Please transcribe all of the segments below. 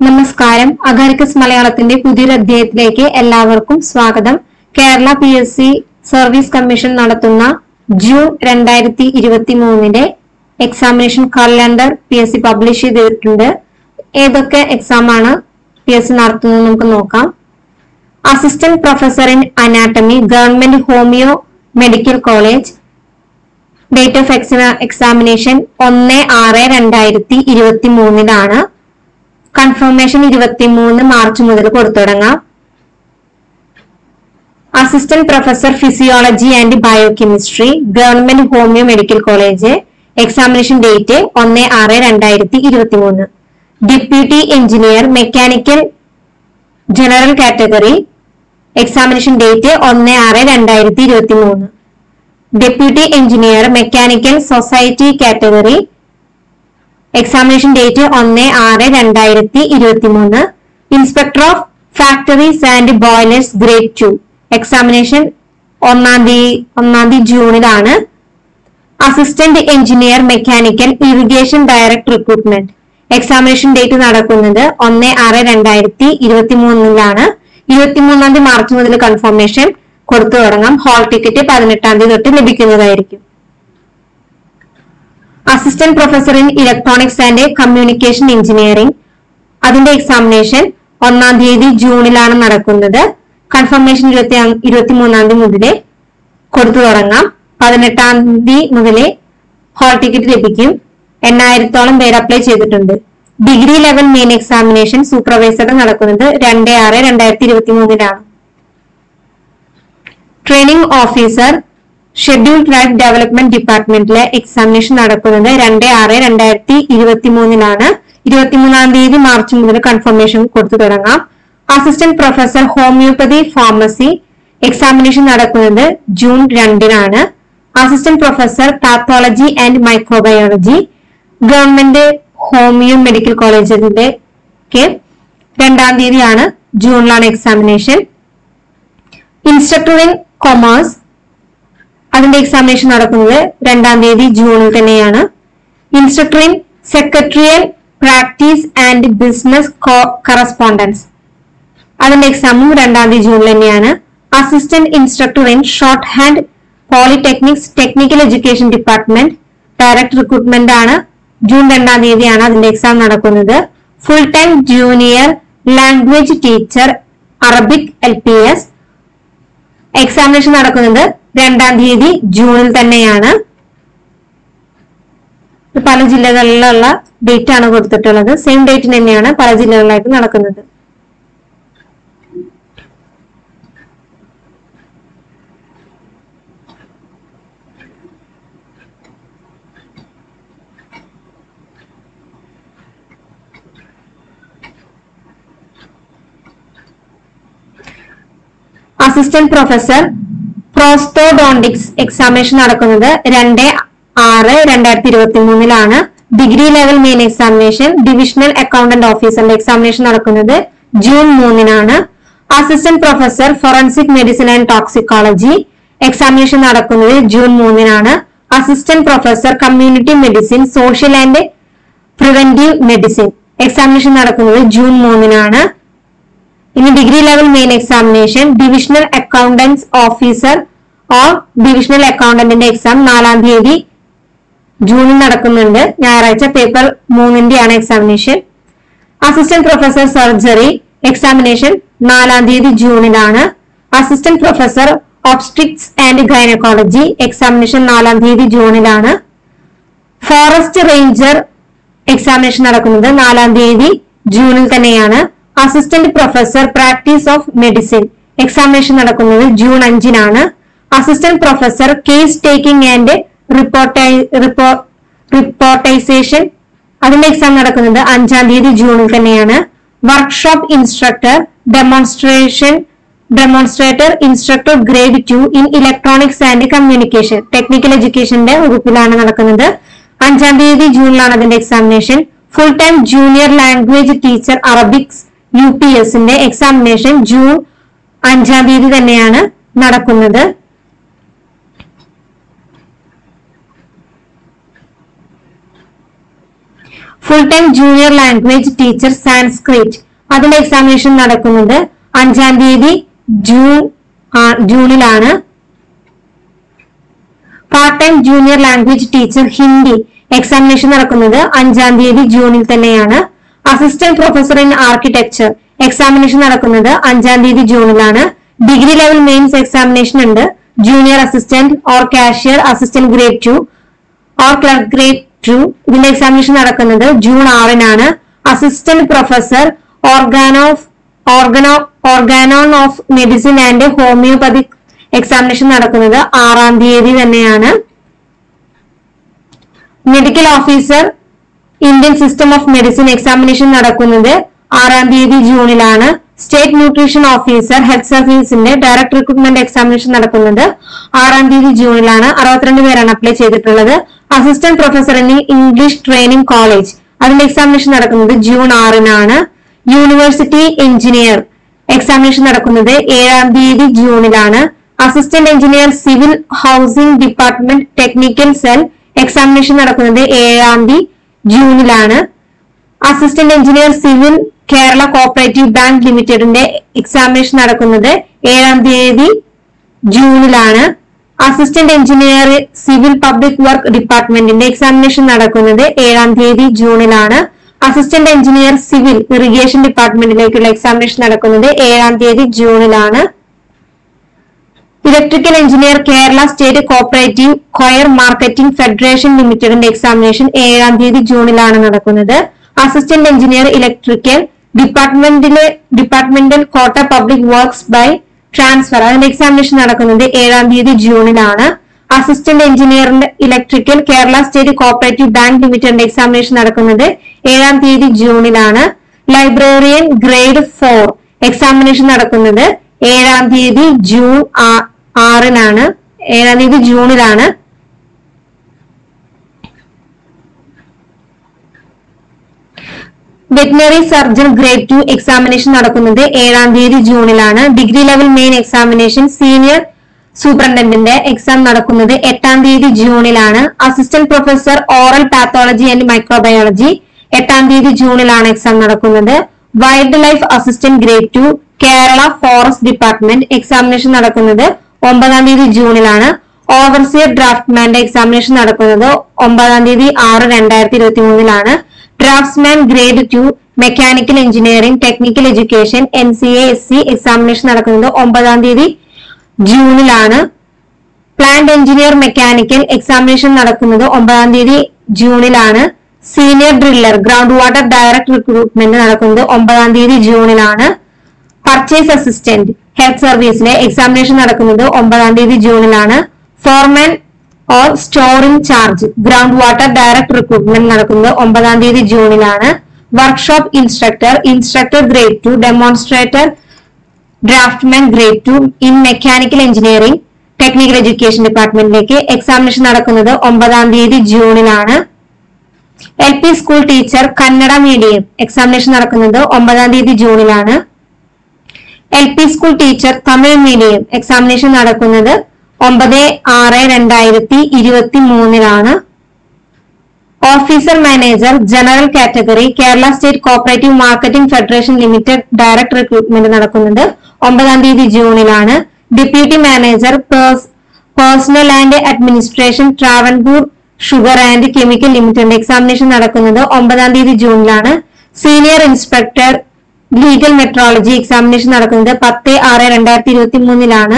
നമസ്കാരം അഗാരിക്കസ് മലയാളത്തിന്റെ പുതിയൊരു അധ്യായത്തിലേക്ക് എല്ലാവർക്കും സ്വാഗതം Kerala P S C service commission നടത്തുന്ന ജൂൺ രണ്ടായിരത്തി ഇരുപത്തി മൂന്നിന്റെ examination calendar P S C publish ചെയ്തിട്ടുണ്ട് ഏതൊക്കെ എക്സാം ആണ് പി എസ് സി നടത്തുന്നത് നമുക്ക് നോക്കാം assistant professor in anatomy government homoeo medical college date of examination ഒന്ന് ആറ് രണ്ടായിരത്തി ഇരുപത്തി മൂന്നിലാണ് കൺഫർമേഷൻ ഇരുപത്തിമൂന്ന് മാർച്ച് മുതൽ കൊടുത്തു തുടങ്ങാം assistant professor physiology and biochemistry government homoeo medical college examination date ഒന്ന് ആറ് രണ്ടായിരത്തി ഇരുപത്തി മൂന്ന് deputy engineer mechanical general category examination date ഒന്ന് ആറ് രണ്ടായിരത്തി ഇരുപത്തി മൂന്ന് deputy engineer mechanical society category examination date ഒന്ന് ആറ് രണ്ടായിരത്തി ഇരുപത്തി മൂന്ന് inspector of factories and boilers grade two examination ഒന്നാം തീയതി ഒന്നാം തീയതി ജൂണിലാണ് assistant engineer mechanical irrigation direct recruitment examination date നടക്കുന്നത് ഒന്ന് ആറ് രണ്ടായിരത്തി ഇരുപത്തി മൂന്നിലാണ് ഇരുപത്തിമൂന്നാം തീയതി മാർച്ച് മുതൽ കൺഫർമേഷൻ കൊടുത്തു തുടങ്ങാം ഹാൾ ടിക്കറ്റ് പതിനെട്ടാം തീയതി തൊട്ട് ലഭിക്കുന്നതായിരിക്കും assistant professor in electronics and communication engineering അതിന്റെ എക്സാമിനേഷൻ ഒന്നാം തീയതി ജൂണിലാണ് നടക്കുന്നത് കൺഫർമേഷൻ ഇരുപത്തി ഇരുപത്തി മൂന്നാം തീയതി മുതൽ കൊടുത്തു തുടങ്ങാം പതിനെട്ടാം തീയതി മുതൽ ഹാൾ ടിക്കറ്റ് ലഭിക്കും എണ്ണായിരത്തോളം പേര് അപ്ലൈ ചെയ്തിട്ടുണ്ട് ഡിഗ്രി ലെവൽ മെയിൻ എക്സാമിനേഷൻ സൂപ്പർവൈസറുടെ നടക്കുന്നത് രണ്ട് ആറ് രണ്ടായിരത്തി ഇരുപത്തി മൂന്നിലാണ് training officer schedule tribe development ഡിപ്പാർട്ട്മെന്റിലെ എക്സാമിനേഷൻ നടക്കുന്നത് രണ്ട് ആറ് രണ്ടായിരത്തി ഇരുപത്തി മൂന്നിലാണ് ഇരുപത്തിമൂന്നാം തീയതി മാർച്ച് മുതൽ കൺഫർമേഷൻ കൊടുത്തു തുടങ്ങാം assistant professor homoeopathy pharmacy examination നടക്കുന്നത് ജൂൺ രണ്ടിനാണ് assistant professor pathology and microbiology government homoeo medical കോളേജിന്റെ രണ്ടാം തീയതിയാണ് ജൂണിലാണ് എക്സാമിനേഷൻ ഇൻസ്ട്രക്ടർ ഇൻ കൊമേഴ്സ് അതിന്റെ എക്സാമിനേഷൻ നടക്കുന്നത് രണ്ടാം തീയതി ജൂണിൽ തന്നെയാണ് instructor in secretarial practice and business correspondence അതിന്റെ എക്സാമും രണ്ടാം തീയതി ജൂണിൽ തന്നെയാണ് assistant instructor in shorthand polytechnics technical education department direct recruitment ആണ് ജൂൺ രണ്ടാം തീയതിയാണ് അതിന്റെ എക്സാം നടക്കുന്നത് full time junior language teacher Arabic L P S examination നടക്കുന്നത് രണ്ടാം തീയതി ജൂണിൽ തന്നെയാണ് ഇത് പല ജില്ലകളിലുള്ള ഡേറ്റ് ആണ് കൊടുത്തിട്ടുള്ളത് സെയിം ഡേറ്റിന് തന്നെയാണ് പല ജില്ലകളിലായിട്ട് നടക്കുന്നത് അസിസ്റ്റന്റ് പ്രൊഫസർ പ്രോസ്റ്റോഡോണ്ടിക്സ് എക്സാമിനേഷൻ നടക്കുന്നത് രണ്ട് ആറ് രണ്ടായിരത്തി ഇരുപത്തി മൂന്നിലാണ് degree level main examination divisional accountant ഓഫീസറിന്റെ എക്സാമിനേഷൻ നടക്കുന്നത് ജൂൺ മൂന്നിനാണ് assistant professor forensic medicine and toxicology examination നടക്കുന്നത് ജൂൺ മൂന്നിനാണ് assistant professor community medicine social and preventive medicine examination നടക്കുന്നത് ജൂൺ മൂന്നിനാണ് ഇനി degree level main examination divisional accountants officer or divisional അക്കൗണ്ടന്റിന്റെ exam നാലാം തീയതി ജൂണിൽ നടക്കുന്നുണ്ട് ഞായറാഴ്ച പേപ്പർ മൂന്നിന്റെയാണ് examination assistant professor surgery examination നാലാം തീയതി ജൂണിലാണ് assistant professor obstetrics and gynaecology examination നാലാം തീയതി ജൂണിലാണ് ഫോറസ്റ്റ് റേഞ്ചർ എക്സാമിനേഷൻ നടക്കുന്നത് നാലാം തീയതി ജൂണിൽ തന്നെയാണ് assistant professor practice of medicine examination നടക്കുന്നത് ജൂൺ അഞ്ചിനാണ് assistant professor case taking and repertorisation അതിന്റെ എക്സാം നടക്കുന്നത് അഞ്ചാം തീയതി ജൂണിൽ തന്നെയാണ് workshop instructor demonstration demonstrator instructor grade two in electronics and communication technical എഡ്യൂക്കേഷന്റെ വകുപ്പിലാണ് നടക്കുന്നത് അഞ്ചാം തീയതി ജൂണിലാണ് അതിന്റെ examination full time junior language teacher Arabics U P എസിന്റെ എക്സാമിനേഷൻ ജൂൺ അഞ്ചാം തീയതി തന്നെയാണ് നടക്കുന്നത് full time junior language teacher Sanskrit അതിന്റെ എക്സാമിനേഷൻ നടക്കുന്നത് അഞ്ചാം തീയതി ജൂൺ ആ, ജൂണിലാണ് part time junior language teacher Hindi examination നടക്കുന്നത് അഞ്ചാം തീയതി ജൂണിൽ തന്നെയാണ് assistant professor in architecture examination നടക്കുന്നത് അഞ്ചാം തീയതി ജൂണിലാണ് ഡിഗ്രി ലെവൽ മെയിൻസ് എക്സാമിനേഷൻ ഉണ്ട് junior assistant or cashier assistant grade two or clerk grade two ഇതിന്റെ എക്സാമിനേഷൻ നടക്കുന്നത് ജൂൺ ആറിനാണ് assistant professor organo organo organon of medicine and homoeopathic examination നടക്കുന്നത് ആറാം തീയതി തന്നെയാണ് medical officer Indian system of medicine examination നടക്കുന്നത് ആറാം തീയതി ജൂണിലാണ് സ്റ്റേറ്റ് ന്യൂട്രീഷൻ ഓഫീസർ ഹെൽത്ത് സർവീസിന്റെ ഡയറക്ട് റിക്രൂട്ട്മെന്റ് എക്സാമിനേഷൻ നടക്കുന്നത് ആറാം തീയതി ജൂണിലാണ് അറുപത്തിരണ്ട് പേരാണ് അപ്ലൈ ചെയ്തിട്ടുള്ളത് assistant professor in English training college അതിന്റെ എക്സാമിനേഷൻ നടക്കുന്നത് ജൂൺ ആറിനാണ് യൂണിവേഴ്സിറ്റി എഞ്ചിനീയർ എക്സാമിനേഷൻ നടക്കുന്നത് ഏഴാം തീയതി ജൂണിലാണ് assistant engineer civil housing department technical cell examination നടക്കുന്നത് ഏഴാം തീയതി ജൂണിലാണ് assistant engineer civil Kerala cooperative bank ലിമിറ്റഡിന്റെ എക്സാമിനേഷൻ നടക്കുന്നത് ഏഴാം തീയതി ജൂണിലാണ് assistant engineer civil public work ഡിപ്പാർട്ട്മെന്റിന്റെ എക്സാമിനേഷൻ നടക്കുന്നത് ഏഴാം തീയതി ജൂണിലാണ് അസിസ്റ്റന്റ് എഞ്ചിനീയർ സിവിൽ ഇറിഗേഷൻ ഡിപ്പാർട്ട്മെന്റിലേക്കുള്ള എക്സാമിനേഷൻ നടക്കുന്നത് ഏഴാം തീയതി ജൂണിലാണ് electrical engineer Kerala state cooperative coir marketing federation ലിമിറ്റഡിന്റെ എക്സാമിനേഷൻ ഏഴാം തീയതി ജൂണിലാണ് നടക്കുന്നത് അസിസ്റ്റന്റ് എഞ്ചിനീയർ ഇലക്ട്രിക്കൽ ഡിപ്പാർട്ട്മെന്റിലെ departmental quota public works by transfer അതിന്റെ എക്സാമിനേഷൻ നടക്കുന്നത് ഏഴാം തീയതി ജൂണിലാണ് അസിസ്റ്റന്റ് എഞ്ചിനീയറിന്റെ electrical Kerala state cooperative bank ലിമിറ്റഡിന്റെ എക്സാമിനേഷൻ നടക്കുന്നത് ഏഴാം തീയതി ജൂണിലാണ് ലൈബ്രറിയൻ ഗ്രേഡ് ഫോർ എക്സാമിനേഷൻ നടക്കുന്നത് ഏഴാം തീയതി ജൂൺ ആ- ആറിനാണ് ഏഴാം തീയതി ജൂണിലാണ് veterinary surgeon grade two examination നടക്കുന്നത് ഏഴാം തീയതി ജൂണിലാണ് degree level main examination senior സൂപ്രണ്ടന്റിന്റെ എക്സാം നടക്കുന്നത് എട്ടാം തീയതി ജൂണിലാണ് assistant professor oral pathology and microbiology എട്ടാം തീയതി ജൂണിലാണ് എക്സാം നടക്കുന്നത് wildlife assistant grade two Kerala forest department examination നടക്കുന്നത് ഒമ്പതാം തീയതി ജൂണിലാണ് ഓവർസിയർ ഡ്രാഫ്റ്റ്മാന്റെ എക്സാമിനേഷൻ നടക്കുന്നത് ഒമ്പതാം തീയതി ആറ് രണ്ടായിരത്തി ഇരുപത്തി മൂന്നിലാണ് draftsman grade two mechanical engineering technical education N C A S C examination നടക്കുന്നത് ഒമ്പതാം തീയതി ജൂണിലാണ് പ്ലാന്റ് എഞ്ചിനീയർ മെക്കാനിക്കൽ എക്സാമിനേഷൻ നടക്കുന്നത് ഒമ്പതാം തീയതി ജൂണിലാണ് senior driller ground water direct recruitment നടക്കുന്നത് ഒമ്പതാം തീയതി ജൂണിലാണ് പർച്ചേസ് അസിസ്റ്റന്റ് ഹെൽത്ത് സർവീസിലെ എക്സാമിനേഷൻ നടക്കുന്നത് ഒമ്പതാം തീയതി ജൂണിലാണ് foreman or storing charge ground water direct recruitment നടക്കുന്നത് ഒമ്പതാം തീയതി ജൂണിലാണ് workshop instructor instructor grade two demonstrator draftman grade two in mechanical engineering technical education ഡിപ്പാർട്ട്മെന്റിലേക്ക് എക്സാമിനേഷൻ നടക്കുന്നത് ഒമ്പതാം തീയതി ജൂണിലാണ് L P school teacher Kannada medium examination നടക്കുന്നത് ഒമ്പതാം തീയതി ജൂണിലാണ് L P school teacher Tamil medium examination നടക്കുന്നത് ഒമ്പത് ആറ് രണ്ടായിരത്തി ഇരുപത്തി മൂന്നിലാണ് officer manager general category Kerala state cooperative marketing federation limited direct recruitment നടക്കുന്നത് ഒമ്പതാം തീയതി ജൂണിലാണ് deputy manager personnel and administration Travancore sugar and chemical limited examination നടക്കുന്നത് ഒമ്പതാം തീയതി ജൂണിലാണ് senior inspector legal metrology examination നടക്കുന്നത് പത്ത് ആറ് രണ്ടായിരത്തി ഇരുപത്തി മൂന്നിലാണ്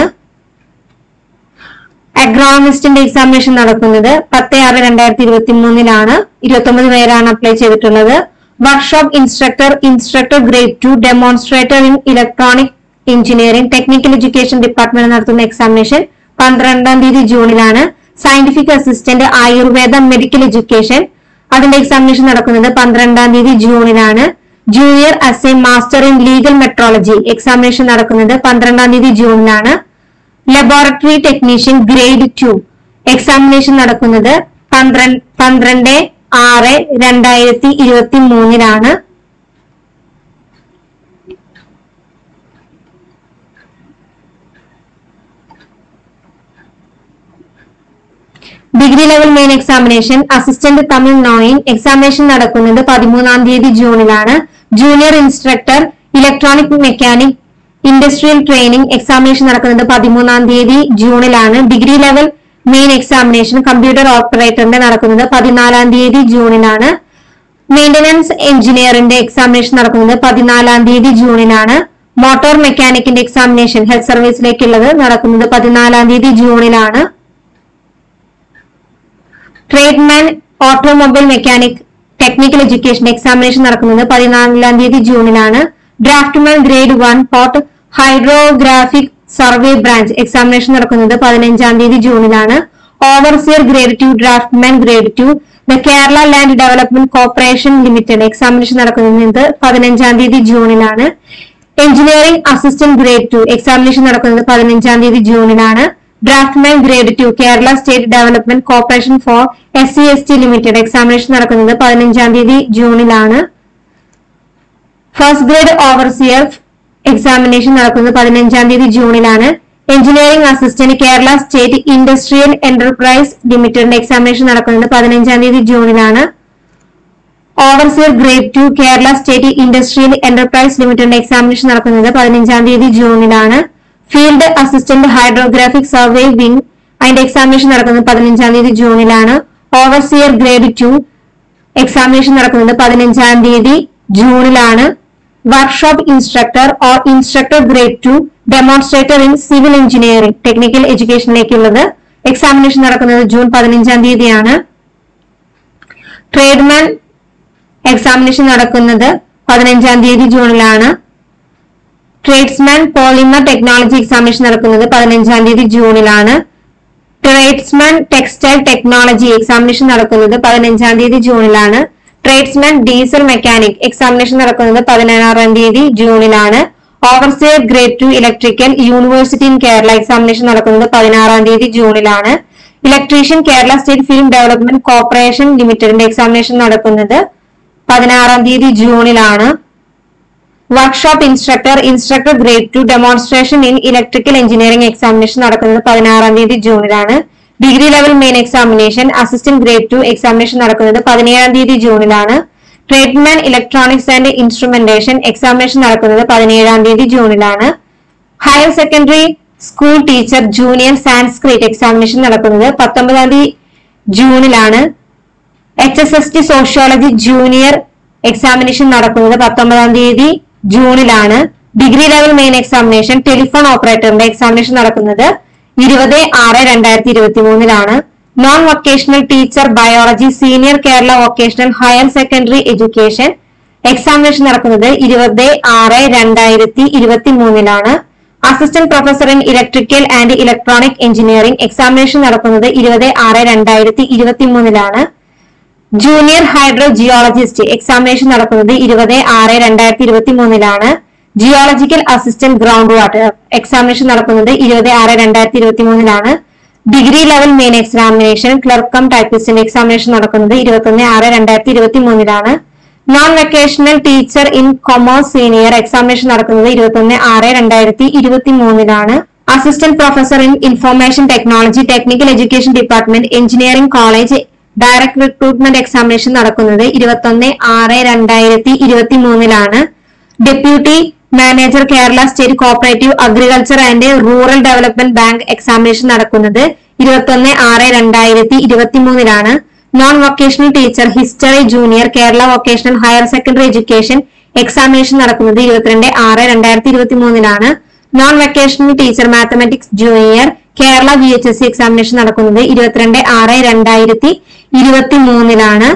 അഗ്രോണമിസ്റ്റിന്റെ എക്സാമിനേഷൻ നടക്കുന്നത് പത്ത് ആറ് രണ്ടായിരത്തി ഇരുപത്തി മൂന്നിലാണ് ഇരുപത്തി ഒമ്പത് പേരാണ് അപ്ലൈ ചെയ്തിട്ടുള്ളത് workshop instructor instructor grade two demonstrator in electronic engineering technical education department നടത്തുന്ന എക്സാമിനേഷൻ പന്ത്രണ്ടാം തീയതി ജൂണിലാണ് scientific assistant Ayurveda medical education അതിന്റെ എക്സാമിനേഷൻ നടക്കുന്നത് പന്ത്രണ്ടാം തീയതി ജൂണിലാണ് junior as a master in legal metrology examination നടക്കുന്നത് പന്ത്രണ്ടാം തീയതി ജൂണിലാണ് laboratory technician grade two examination നടക്കുന്നത് പന്ത്രണ്ട് പന്ത്രണ്ട് ആറ് രണ്ടായിരത്തി ഇരുപത്തി മൂന്നിലാണ് degree degree level main examination assistant Tamil knowing examination നടക്കുന്നത് പതിമൂന്നാം തീയതി ജൂണിലാണ് junior instructor electronic mechanic industrial training examination നടക്കുന്നത് പതിമൂന്നാം തീയതി ജൂണിലാണ് degree level main examination computer ഓപ്പറേറ്ററിന്റെ നടക്കുന്നത് പതിനാലാം തീയതി ജൂണിലാണ് മെയിന്റനൻസ് എഞ്ചിനീയറിന്റെ എക്സാമിനേഷൻ നടക്കുന്നത് പതിനാലാം തീയതി ജൂണിലാണ് മോട്ടോർ മെക്കാനിക്കിന്റെ എക്സാമിനേഷൻ ഹെൽത്ത് സർവീസിലേക്കുള്ളത് നടക്കുന്നത് പതിനാലാം തീയതി ജൂണിലാണ് trademan automobile mechanic technical education examination നടക്കുന്നത് പതിനാലാം തീയതി ജൂണിലാണ് draftman grade one port hydrographic survey branch examination നടക്കുന്നത് പതിനഞ്ചാം തീയതി ജൂണിലാണ് overseer grade two draftman grade two the Kerala land development corporation limited examination നടക്കുന്നത് പതിനഞ്ചാം തീയതി ജൂണിലാണ് engineering assistant grade two examination നടക്കുന്നത് പതിനഞ്ചാം തീയതി ജൂണിലാണ് draftman grade two Kerala state development corporation four S C S T limited examination നടക്കുന്നത് പതിനഞ്ചാം തീയതി ജൂണിലാണ് ഫസ്റ്റ് ഗ്രേഡ് ഓവർസിയർ എക്സാമിനേഷൻ നടക്കുന്നത് പതിനഞ്ചാം തീയതി ജൂണിലാണ് engineering assistant Kerala state industrial enterprise ലിമിറ്റഡിന്റെ എക്സാമിനേഷൻ നടക്കുന്നത് പതിനഞ്ചാം തീയതി ജൂണിലാണ് overseer grade two Kerala state industrial enterprise ലിമിറ്റഡിന്റെ എക്സാമിനേഷൻ നടക്കുന്നത് പതിനഞ്ചാം തീയതി ജൂണിലാണ് field assistant hydrographic survey wing അതിന്റെ എക്സാമിനേഷൻ നടക്കുന്നത് പതിനഞ്ചാം തീയതി ജൂണിലാണ് ഓവർസിയർ ഗ്രേഡ് ടു എക്സാമിനേഷൻ നടക്കുന്നത് പതിനഞ്ചാം തീയതി ജൂണിലാണ് workshop instructor or instructor grade two demonstrator in civil engineering technical എഡ്യൂക്കേഷനിലേക്കുള്ളത് എക്സാമിനേഷൻ നടക്കുന്നത് ജൂൺ പതിനഞ്ചാം തീയതിയാണ് ട്രേഡ്മാൻ എക്സാമിനേഷൻ നടക്കുന്നത് പതിനഞ്ചാം തീയതി ജൂണിലാണ് ട്രേഡ്സ്മാൻ പോളിമർ ടെക്നോളജി എക്സാമിനേഷൻ നടക്കുന്നത് പതിനഞ്ചാം തീയതി ജൂണിലാണ് ട്രേഡ്സ്മാൻ ടെക്സ്റ്റൈൽ ടെക്നോളജി എക്സാമിനേഷൻ നടക്കുന്നത് പതിനഞ്ചാം തീയതി ജൂണിലാണ് ട്രേഡ്സ്മാൻ ഡീസൽ മെക്കാനിക് എക്സാമിനേഷൻ നടക്കുന്നത് പതിനാറാം തീയതി ജൂണിലാണ് overseer grade two electrical university in Kerala examination നടക്കുന്നത് പതിനാറാം തീയതി ജൂണിലാണ് electrician Kerala state film development corporation ലിമിറ്റഡിന്റെ എക്സാമിനേഷൻ നടക്കുന്നത് പതിനാറാം തീയതി ജൂണിലാണ് workshop instructor instructor grade two demonstration in electrical engineering examination നടക്കുന്നത് പതിനാറാം തീയതി ജൂണിലാണ് degree level main examination assistant grade two examination നടക്കുന്നത് പതിനേഴാം തീയതി ജൂണിലാണ് trademan electronics and instrumentation examination നടക്കുന്നത് പതിനേഴാം തീയതി ജൂണിലാണ് higher secondary school teacher junior Sanskrit examination നടക്കുന്നത് പത്തൊമ്പതാം തീയതി ജൂണിലാണ് H S S T sociology junior examination നടക്കുന്നത് പത്തൊമ്പതാം തീയതി ജൂണിലാണ് degree level main examination telephone ഓപ്പറേറ്ററിന്റെ എക്സാമിനേഷൻ നടക്കുന്നത് ഇരുപത് ആറ് രണ്ടായിരത്തി ഇരുപത്തി മൂന്നിലാണ് non vocational teacher biology senior Kerala vocational higher secondary education examination നടക്കുന്നത് ഇരുപത് ആറ് രണ്ടായിരത്തി ഇരുപത്തി മൂന്നിലാണ് assistant professor in electrical and electronic engineering examination നടക്കുന്നത് ഇരുപത് ആറ് രണ്ടായിരത്തി ഇരുപത്തി മൂന്നിലാണ് ജൂനിയർ ഹൈഡ്രോ ജിയോളജിസ്റ്റ് എക്സാമിനേഷൻ നടക്കുന്നത് ഇരുപത് ആറ് രണ്ടായിരത്തി ഇരുപത്തി മൂന്നിലാണ് geological assistant ground water examination നടക്കുന്നത് ഇരുപത് ആറ് രണ്ടായിരത്തി ഇരുപത്തി മൂന്നിലാണ് ഡിഗ്രി ലെവൽ മെയിൻ എക്സാമിനേഷൻ ക്ലർക്കം ടൈപ്പിസ്റ്റിന്റെ എക്സാമിനേഷൻ നടക്കുന്നത് ഇരുപത്തൊന്ന് ആറ് രണ്ടായിരത്തി ഇരുപത്തി മൂന്നിലാണ് non vocational teacher in commerce senior examination നടക്കുന്നത് ഇരുപത്തൊന്ന് ആറ് രണ്ടായിരത്തി ഇരുപത്തി മൂന്നിലാണ് assistant professor in information technology technical education department engineering college direct recruitment examination നടക്കുന്നത് ഇരുപത്തൊന്ന് ആറ് രണ്ടായിരത്തി ഇരുപത്തി മൂന്നിലാണ് deputy manager Kerala state cooperative agriculture and rural development bank examination നടക്കുന്നത് ഇരുപത്തൊന്ന് ആറ് രണ്ടായിരത്തി ഇരുപത്തി മൂന്നിലാണ് non vocational teacher history junior Kerala vocational higher secondary education examination നടക്കുന്നത് ഇരുപത്തിരണ്ട് ആറ് രണ്ടായിരത്തി ഇരുപത്തി മൂന്നിലാണ് non vocational teacher mathematics junior Kerala V H S C examination നടക്കുന്നത് ഇരുപത്തിരണ്ട് ആറ് രണ്ടായിരത്തി ഇരുപത്തി മൂന്നിലാണ്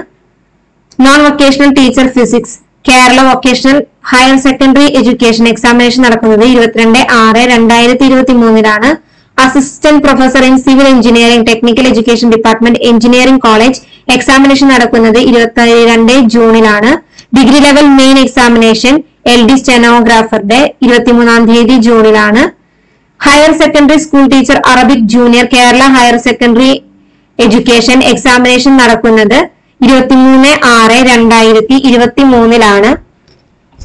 non vocational teacher physics Kerala vocational higher secondary education examination നടക്കുന്നത് ഇരുപത്തിരണ്ട് ആറ് രണ്ടായിരത്തി ഇരുപത്തി മൂന്നിലാണ് assistant professor in civil engineering technical education department engineering college examination നടക്കുന്നത് ഇരുപത്തിരണ്ട് ജൂണിലാണ് degree level main examination L D സ്റ്റെനോഗ്രാഫറുടെ ഇരുപത്തിമൂന്നാം തീയതി ജൂണിലാണ് higher secondary school teacher Arabic junior Kerala higher secondary education examination നടക്കുന്നത് ഇരുപത്തിമൂന്ന് ആറ് രണ്ടായിരത്തി ഇരുപത്തി മൂന്നിലാണ്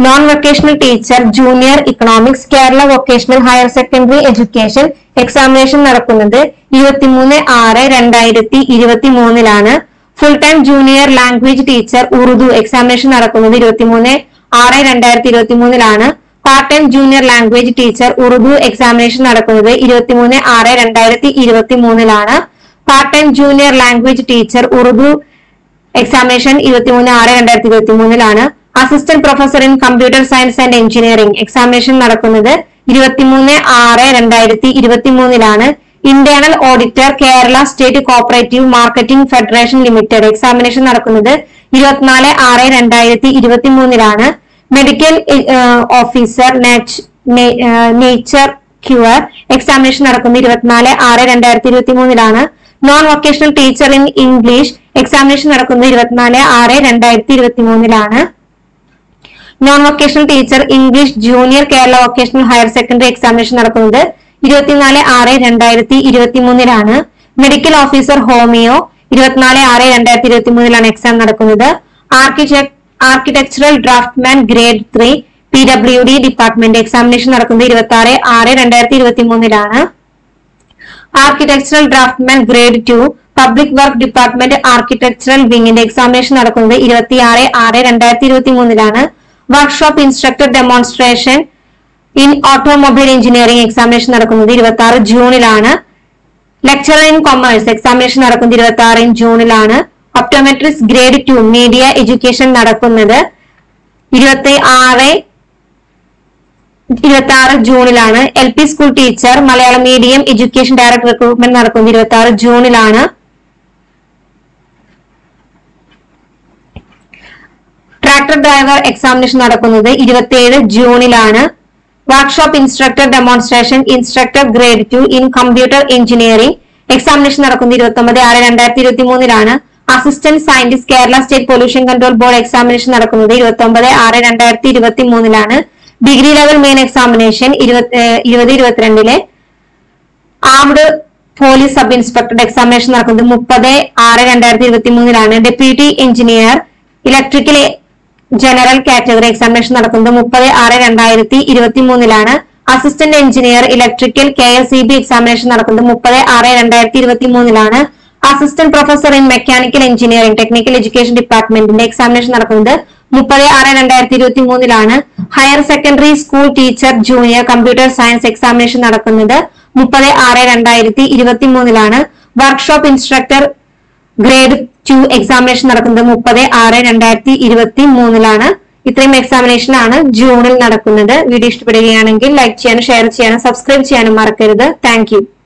non vocational teacher junior economics Kerala vocational higher secondary education examination നടക്കുന്നത് ഇരുപത്തിമൂന്ന് ആറ് രണ്ടായിരത്തി ഇരുപത്തി മൂന്നിലാണ് full time junior language teacher Urdu examination നടക്കുന്നത് ഇരുപത്തിമൂന്ന് ആറ് രണ്ടായിരത്തി ഇരുപത്തി മൂന്നിലാണ് part time junior language teacher Urdu examination നടക്കുന്നത് ഇരുപത്തിമൂന്ന് ആറ് രണ്ടായിരത്തി ഇരുപത്തി മൂന്നിലാണ് part time junior language teacher Urdu examination ഇരുപത്തിമൂന്ന് ആറ് രണ്ടായിരത്തി ഇരുപത്തി മൂന്നിലാണ് assistant professor in computer science and engineering examination നടക്കുന്നത് ഇരുപത്തിമൂന്ന് ആറ് രണ്ടായിരത്തി ഇരുപത്തി മൂന്നിലാണ് internal auditor Kerala state cooperative marketing federation limited examination നടക്കുന്നത് ഇരുപത്തിനാല് ആറ് രണ്ടായിരത്തി ഇരുപത്തി മൂന്നിലാണ് medical officer nature cure examination നടക്കുന്നത് ഇരുപത്തിനാല് ആറ് രണ്ടായിരത്തി ഇരുപത്തി മൂന്നിലാണ് non vocational teacher in English examination നടക്കുന്നത് ഇരുപത്തിനാല് ആറ് രണ്ടായിരത്തി ഇരുപത്തി മൂന്നിലാണ് non vocational teacher English junior Kerala vocational higher secondary examination നടക്കുന്നത് ഇരുപത്തിനാല് ആറ് രണ്ടായിരത്തി ഇരുപത്തി മൂന്നിലാണ് മെഡിക്കൽ ഓഫീസർ ഹോമിയോ ഇരുപത്തിനാല് ആറ് രണ്ടായിരത്തി ഇരുപത്തി മൂന്നിലാണ് എക്സാം നടക്കുന്നത് architect architectural draftman grade three P W D department examination നടക്കുന്നത് ഇരുപത്തി ആറ് ആറ് രണ്ടായിരത്തി ഇരുപത്തി മൂന്നിലാണ് architectural draftman grade two public work department architectural വിങ്ങിന്റെ എക്സാമിനേഷൻ നടക്കുന്നത് ഇരുപത്തി ആറ് ആറ് രണ്ടായിരത്തി ഇരുപത്തി മൂന്നിലാണ് workshop instructor demonstration in automobile engineering examination നടക്കുന്നത് ഇരുപത്തി ആറ് ജൂണിലാണ് ലെക്ചറർ ഇൻ കൊമേഴ്സ് എക്സാമിനേഷൻ നടക്കുന്നത് ഇരുപത്തി ആറ് ജൂണിലാണ് optometrics grade two media education നടക്കുന്നത് ഇരുപത്തി ആറ് ഇരുപത്തി ആറ് ജൂണിലാണ് L P school teacher Malayalam medium education direct recruitment നടക്കുന്നത് ഇരുപത്തി ആറ് ജൂണിലാണ് ട്രാക്ടർ ഡ്രൈവർ എക്സാമിനേഷൻ നടക്കുന്നത് ഇരുപത്തിയേഴ് ജൂണിലാണ് workshop instructor demonstration instructor grade two in computer engineering examination നടക്കുന്നത് ഇരുപത്തി ഒമ്പത് ആറ് രണ്ടായിരത്തി ഇരുപത്തി മൂന്നിലാണ് assistant scientist Kerala state pollution control board examination നടക്കുന്നത് ഇരുപത്തി ഒമ്പത് ആറ് രണ്ടായിരത്തി ഇരുപത്തി മൂന്നിലാണ് ഡിഗ്രി ലെവൽ മെയിൻ എക്സാമിനേഷൻ ഇരുപത് ഇരുപത്തിരണ്ടിലെ ആംഡ് പോലീസ് സബ് ഇൻസ്പെക്ടറുടെ എക്സാമിനേഷൻ നടക്കുന്നത് മുപ്പത് ആറ് രണ്ടായിരത്തി ഇരുപത്തി മൂന്നിലാണ് deputy engineer electrical general category examination നടക്കുന്നത് മുപ്പത് ആറ് രണ്ടായിരത്തി ഇരുപത്തി മൂന്നിലാണ് assistant engineer electrical K S E B examination നടക്കുന്നത് മുപ്പത് ആറ് രണ്ടായിരത്തി ഇരുപത്തി മൂന്നിലാണ് assistant professor in mechanical engineering technical education ഡിപ്പാർട്ട്മെന്റിന്റെ എക്സാമിനേഷൻ നടക്കുന്നത് മുപ്പത് ആറ് രണ്ടായിരത്തി ഇരുപത്തി മൂന്നിലാണ് higher secondary school teacher junior computer science examination നടക്കുന്നത് മുപ്പത് ആറ് രണ്ടായിരത്തി ഇരുപത്തി മൂന്നിലാണ് workshop instructor grade two examination നടക്കുന്നത് മുപ്പത് ആറ് രണ്ടായിരത്തി ഇരുപത്തി മൂന്നിലാണ് ഇത്രയും എക്സാമിനേഷൻ ആണ് ജൂണിൽ നടക്കുന്നത് വീഡിയോ ഇഷ്ടപ്പെടുകയാണെങ്കിൽ ലൈക്ക് ചെയ്യാനും ഷെയർ ചെയ്യാനും സബ്സ്ക്രൈബ് ചെയ്യാനും മറക്കരുത് താങ്ക് യു